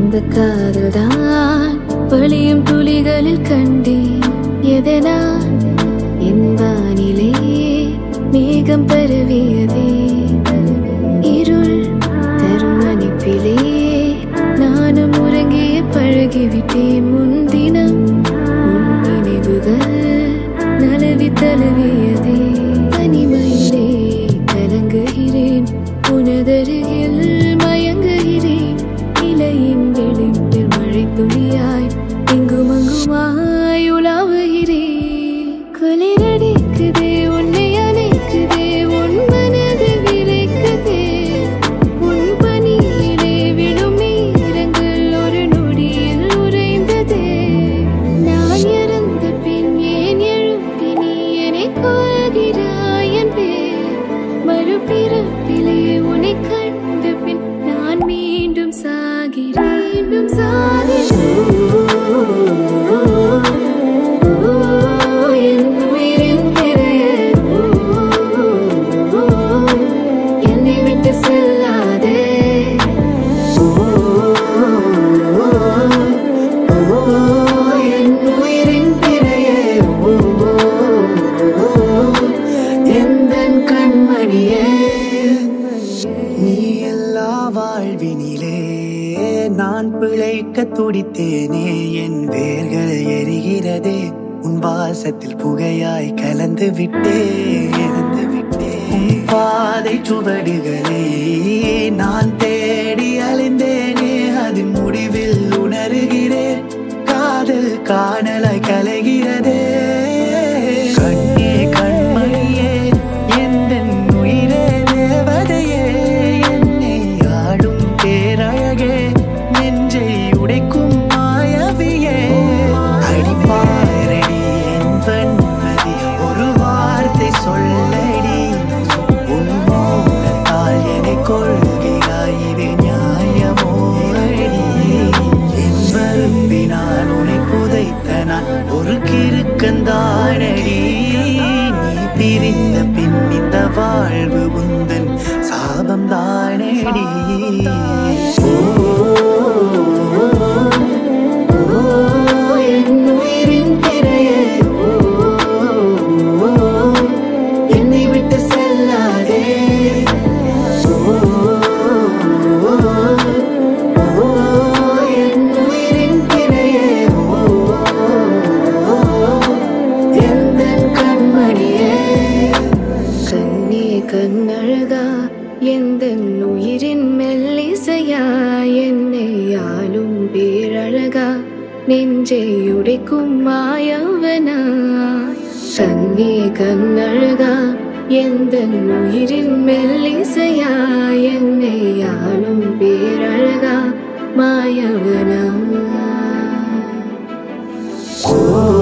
அந்த காதல்தான் வழியும் துளிகளில் கண்டேன் எதனால் என் வானிலே மேகம் பரவியதே இருள் தரும் அனுப்பிலே நானும் உறங்கிய பழகிவிட்டேன் முன்தினம் உன் நினைவுகள் நலவி தழுவியதே தனிமையிலே கலங்குகிறேன் உனதருகில் மயங்குகிறேன் இலையின் விளிம்பில் மழை துளியாய் எங்கும் அங்குமாய் உலாவுகிறேன் குளிரடிக்குதே உன்னை அணைக்குதே உன் மனது விரைக்குதே உன் பனியிலே விழும் ஈரங்கள் ஒரு நொடியில் உறைந்ததே நான் இறந்த பின் ஏன் எழுப்பி நீ என்னை கொள்கிறாய் என்பே மறுபிறப்பிலே உன்னை கண்ட பின் நான் மீண்டும் சாகிறேன் மீண்டும் சாகிறேன் என் உயிரின் திரையே என்னை விட்டு செல்லாதே என் உயிரின் திரையே எந்தன் கண்மணியே நீ எல்லா வாழ்வினிலே நான் பிழைக்க துடித்தேனே என் வேர்கள் எரிகிறதே உன் வாசத்தில் புகையாய் கலந்து விட்டே எழுந்து விட்டே உன் பாதை சுவடுகளை நான் தேடி அலைந்தேனே அதன் முடிவில் உணர்கிறேன் காதல் காணலாய் கலைகிறதே கண்ணே கண்மணியே எந்தன் உயிரே தேவதையே என்னை ஆடும் பேரழகே நெஞ்சை உடைக்கும் மாயவியே அடிப்பாரடி என் வன்மதி ஒரு வார்த்தை சொல்லடி உன் மௌனத்தால் என்னை கொள்கிறாய் இது நியாயமோ அடி என் வரும்பினால் உன்னை புதைத்த நான் ஒரு கிறுக்கந்தானடி நீ பிரிந்த பின் இந்த வாழ்வு உந்தன் சாபம் தானடி என் உயிரின் திரையே என்னை விட்டு செல்லாதே என் உயிரின் திரையே எந்தன் கண்மணியே கண்ணே கண்ணழகா எந்தன் உயிரின் மெல்லிசையா என்னை ஆளும் பேரழகா நெஞ்சை உடைக்கும் மாயவனா கண்ணே கண்ணழகா எந்தன் உயிரின் மெல்லிசையா என்னை ஆளும் பேரழகா மாயவனா ஓ